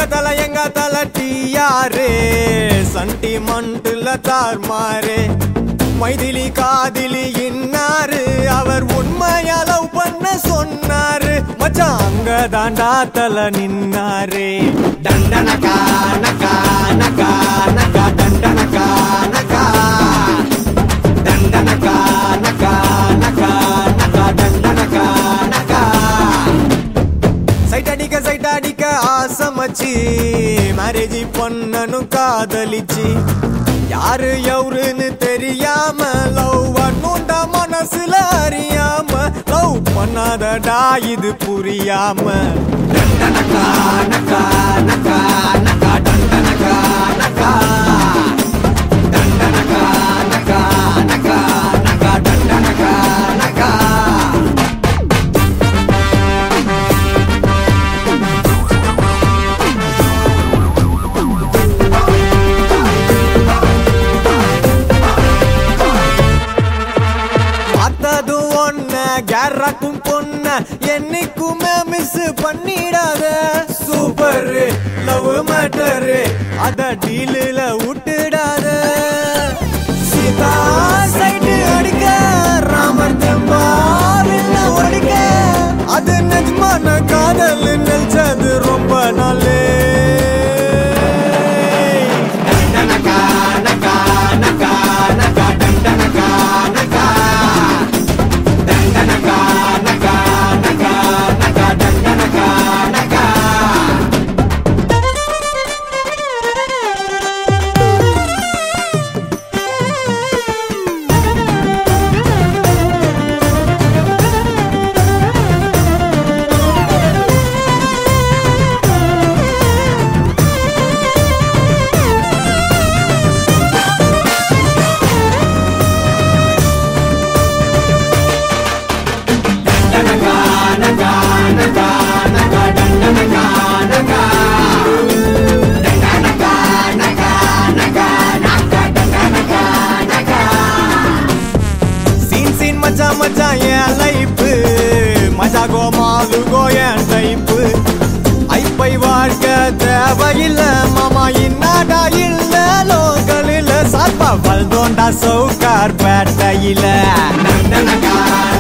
தல எங்க தல டியாரு சண்டி மண்டுல தார்மாரு மைதிலி காதிலி இன்னாரு அவர் உண்மையா லவ் பண்ண சொன்னாரு மச்சான் அங்க தாண்டா தல நின்னாரு தண்டனக்கா நக்கா நக்கா நக்கா தண்டனக்கா நக்கா தண்டனக்கா நக்கா நக்கா நக்கா தண்டனக்கா நக்கா சைட் அடிக்க சைட் அடிக்க ஆசமச்சு மேரேஜ் பண்ணனும் காதலிச்சு யாரு எவருன்னு தெரியாம லவ் பண்ணுண்ட மனசுல அறியாம லவ் பண்ணாதடா இது புரியாம டண்டனக்கா நக்கா நக்கா நக்கா டண்டனக்கா நக்கா டண்டனக்கா நக்கா நக்கா நக்கா டண்டனக்கா நக்கா பார்த்ததும் ஒன்ன கேரக்கும் பொண்ண என்னைக்குமே மிஸ் பண்ணிடாத சூப்பர் லவ் மேட்டர் அத டீலில் விட்டுடாத சீதா சைடு அடிக்க ராமர் தெம்பாவில் ஒடிக்க அது நிஜமான காதல் நினைச்சது ரொம்ப நாளே டண்டனக்கா நக்கா நக்கா நக்கா டண்டனக்கா நக்கா டண்டனக்கா நக்கா நக்கா நக்கா டண்டனக்கா நக்கா சீன் சீன் மச்சான் மச்சான் என் லைஃப் மஜாகோ மாலுகோ என் டைப்பு ஐப்பை வாழ்க்க தேவையில்ல மாமா இன்னாடா இல்ல லோக்கலில் சாப்பா வல்தோண்டா சவுக்கார் பேட்டையில நண்டனக்கா